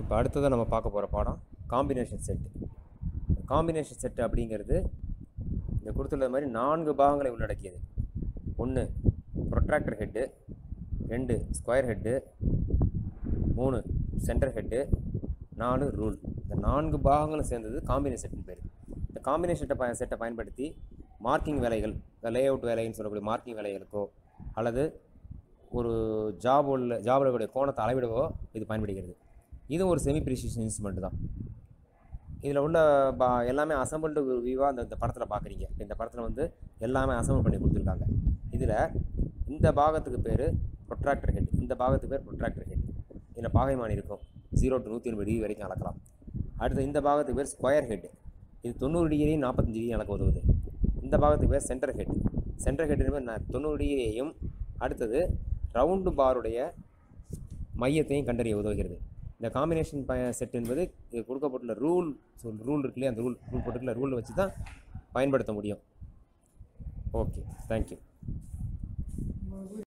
இப்போ அடுத்ததாக நம்ம பார்க்க போகிற பாடம் காம்பினேஷன் செட்டு காம்பினேஷன் செட்டு அப்படிங்கிறது இந்த கொடுத்துள்ள மாதிரி நான்கு பாகங்களை உள்ளடக்கியது ஒன்று ப்ரொட்ராக்டர் ஹெட்டு ரெண்டு ஸ்கொயர் ஹெட்டு மூணு சென்டர் ஹெட்டு நாலு ரூல் இந்த நான்கு பாகங்களும் சேர்ந்தது காம்பினேஷன் செட்னு பேர் இந்த காம்பினேஷன் செட்டை ப செட்டை பயன்படுத்தி மார்க்கிங் வேலைகள் இந்த லே அவுட் வேலைன்னு சொல்லக்கூடிய மார்க்கிங் வேலைகளுக்கோ அல்லது ஒரு ஜாப் உள்ள ஜாபில் இருக்கக்கூடிய கோணத்தை அளவிடவோ இது பயன்படுகிறது இது ஒரு செமி ப்ரிசிஷன் இன்ஸ்ட்ருமெண்ட் தான் இதில் உள்ள பா எல்லாமே அசம்பிள்டு வியூவாக அந்த இந்த படத்தில் பார்க்குறீங்க இந்த படத்தில் வந்து எல்லாமே அசம்பிள் பண்ணி கொடுத்துருக்காங்க இதில் இந்த பாகத்துக்கு பேர் ப்ரொட்ராக்டர் ஹெட் இந்த பாகத்துக்கு பேர் ப்ரொட்ராக்டர் ஹெட் இதில் பாகைமானி இருக்கும் ஜீரோ டு நூற்றி எண்பது டிகிரி வரைக்கும் அளக்கலாம் அடுத்து இந்த பாகத்துக்கு பேர் ஸ்கொயர் ஹெட் இது தொண்ணூறு டிகிரி நாற்பத்தஞ்சு டிகிரி அளக்க உதவுது இந்த பாகத்துக்கு பேர் சென்டர் ஹெட் சென்டர் ஹெட் பேர் தொண்ணூறு டிகிரியையும் அடுத்தது ரவுண்டு பாருடைய மையத்தையும் கண்டறிய உதவுகிறது இந்த காம்பினேஷன் ப செட் என்பது இது கொடுக்கப்பட்டுள்ள ரூல் சொல் ரூல் இருக்கு இல்லையா அந்த ரூல் ரூல் போட்டுக்கல ரூலை வச்சு தான் பயன்படுத்த முடியும் ஓகே தேங்க்யூ